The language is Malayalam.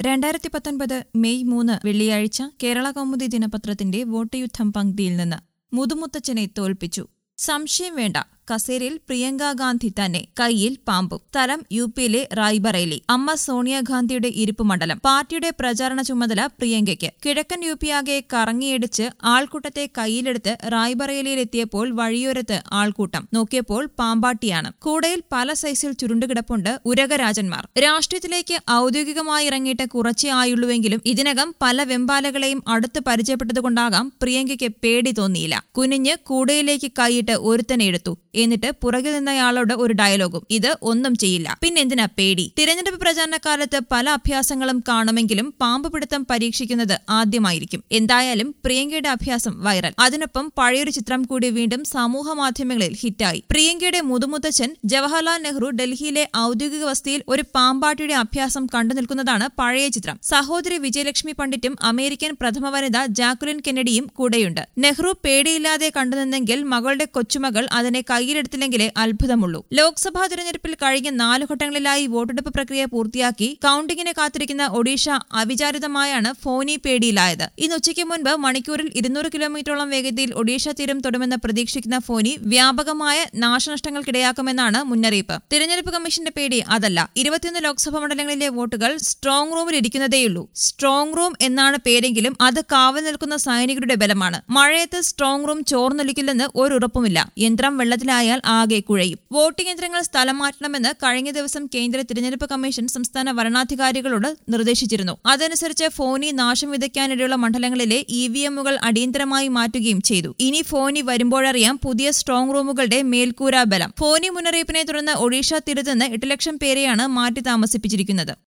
രണ്ടായിരത്തി പത്തൊൻപത് മെയ് മൂന്ന് വെള്ളിയാഴ്ച കേരള കൗമുദി ദിനപത്രത്തിന്റെ വോട്ട് യുദ്ധം പങ്ക്തിയിൽ നിന്ന് മുതുമുത്തച്ഛനെ തോൽപ്പിച്ചു സംശയം വേണ്ട കസേരയിൽ പ്രിയങ്ക ഗാന്ധി തന്നെ കയ്യിൽ പാമ്പും സ്ഥലം യു പിയിലെ റായ്ബറേലി അമ്മ സോണിയാഗാന്ധിയുടെ ഇരിപ്പ് മണ്ഡലം പാർട്ടിയുടെ പ്രചാരണ ചുമതല പ്രിയങ്കയ്ക്ക് കിഴക്കൻ യു പിയാകെ കറങ്ങിയടിച്ച് ആൾക്കൂട്ടത്തെ കയ്യിലെടുത്ത് റായ്ബറേലിയിലെത്തിയപ്പോൾ വഴിയോരത്ത് ആൾക്കൂട്ടം നോക്കിയപ്പോൾ പാമ്പാട്ടിയാണ് കൂടയിൽ പല സൈസിൽ ചുരുണ്ടുകിടപ്പുണ്ട് ഉരകരാജന്മാർ രാഷ്ട്രീയത്തിലേക്ക് ഔദ്യോഗികമായി ഇറങ്ങിയിട്ട് കുറച്ചേ ആയുള്ളൂവെങ്കിലും ഇതിനകം പല വെമ്പാലകളെയും അടുത്ത് പരിചയപ്പെട്ടതുകൊണ്ടാകാം പ്രിയങ്കയ്ക്ക് പേടി തോന്നിയില്ല കുനിഞ്ഞ് കൂടയിലേക്ക് കൈയിട്ട് ഒരുത്തനെ എടുത്തു എന്നിട്ട് പുറകിൽ നിന്നയാളോട് ഒരു ഡയലോഗും ഇത് ഒന്നും ചെയ്യില്ല പിന്നെന്തിനാ പേടി തിരഞ്ഞെടുപ്പ് പ്രചാരണ കാലത്ത് പല അഭ്യാസങ്ങളും കാണുമെങ്കിലും പാമ്പ് പിടുത്തം പരീക്ഷിക്കുന്നത് ആദ്യമായിരിക്കും എന്തായാലും പ്രിയങ്കയുടെ അഭ്യാസം വൈറൽ അതിനൊപ്പം പഴയൊരു ചിത്രം കൂടി വീണ്ടും സമൂഹ മാധ്യമങ്ങളിൽ ഹിറ്റായി പ്രിയങ്കയുടെ മുതുമുത്തച്ഛൻ ജവഹർലാൽ നെഹ്റു ഡൽഹിയിലെ ഔദ്യോഗിക വസതിയിൽ ഒരു പാമ്പാട്ടിയുടെ അഭ്യാസം കണ്ടു നിൽക്കുന്നതാണ് പഴയ ചിത്രം സഹോദരി വിജയലക്ഷ്മി പണ്ഡിറ്റും അമേരിക്കൻ പ്രഥമ വനിത ജാക്കുലിൻ കെന്നഡിയും കൂടെയുണ്ട് നെഹ്റു പേടിയില്ലാതെ കണ്ടുനിന്നെങ്കിൽ മകളുടെ കൊച്ചുമകൾ അതിനെ കയ്യിലെടുത്തില്ലെങ്കിലേ അത്ഭുതമുള്ളൂ ലോക്സഭാ തിരഞ്ഞെടുപ്പിൽ കഴിഞ്ഞ നാല് ഘട്ടങ്ങളിലായി വോട്ടെടുപ്പ് പ്രക്രിയ പൂർത്തിയാക്കി കൌണ്ടിങ്ങിന് കാത്തിരിക്കുന്ന ഒഡീഷ അവിചാരിതമായാണ് ഫോനി പേടിയിലായത് ഇന്ന് ഉച്ചയ്ക്ക് മുൻപ് മണിക്കൂറിൽ ഇരുന്നൂറ് കിലോമീറ്ററോളം വേഗതയിൽ ഒഡീഷ തീരം തൊടുമെന്ന് പ്രതീക്ഷിക്കുന്ന ഫോനി വ്യാപകമായ നാശനഷ്ടങ്ങൾക്കിടയാക്കുമെന്നാണ് മുന്നറിയിപ്പ് തിരഞ്ഞെടുപ്പ് കമ്മീഷന്റെ പേടി അതല്ല ഇരുപത്തിയൊന്ന് ലോക്സഭാ മണ്ഡലങ്ങളിലെ വോട്ടുകൾ സ്ട്രോങ് റൂമിൽ ഇരിക്കുന്നതേയുള്ളൂ സ്ട്രോങ് റൂം എന്നാണ് പേരെങ്കിലും അത് കാവൽ നിൽക്കുന്ന സൈനികരുടെ ബലമാണ് മഴയത്ത് സ്ട്രോങ് റൂം ചോർന്നൊലിക്കില്ലെന്ന് ഒരു ഉറപ്പുമില്ല യന്ത്രം വെള്ളത്തിലായാൽ ആകെ കുഴയും വോട്ടിംഗ് യന്ത്രങ്ങൾ സ്ഥലം മാറ്റണമെന്ന് കഴിഞ്ഞ ദിവസം കേന്ദ്ര തിരഞ്ഞെടുപ്പ് കമ്മീഷൻ സംസ്ഥാന വരണാധികാരികളോട് നിർദ്ദേശിച്ചിരുന്നു അതനുസരിച്ച് ഫോനി നാശം വിതയ്ക്കാനിടയുള്ള മണ്ഡലങ്ങളിലെ ഇ വി എമ്മുകൾ അടിയന്തരമായി മാറ്റുകയും ചെയ്തു ഇനി ഫോനി വരുമ്പോഴറിയാം പുതിയ സ്ട്രോങ് റൂമുകളുടെ മേൽക്കൂരാ ബലം ഫോനി മുന്നറിയിപ്പിനെ തുടർന്ന് ഒഡീഷ തീരത്തുനിന്ന് എട്ട് ലക്ഷം പേരെയാണ് മാറ്റി താമസിപ്പിച്ചിരിക്കുന്നത്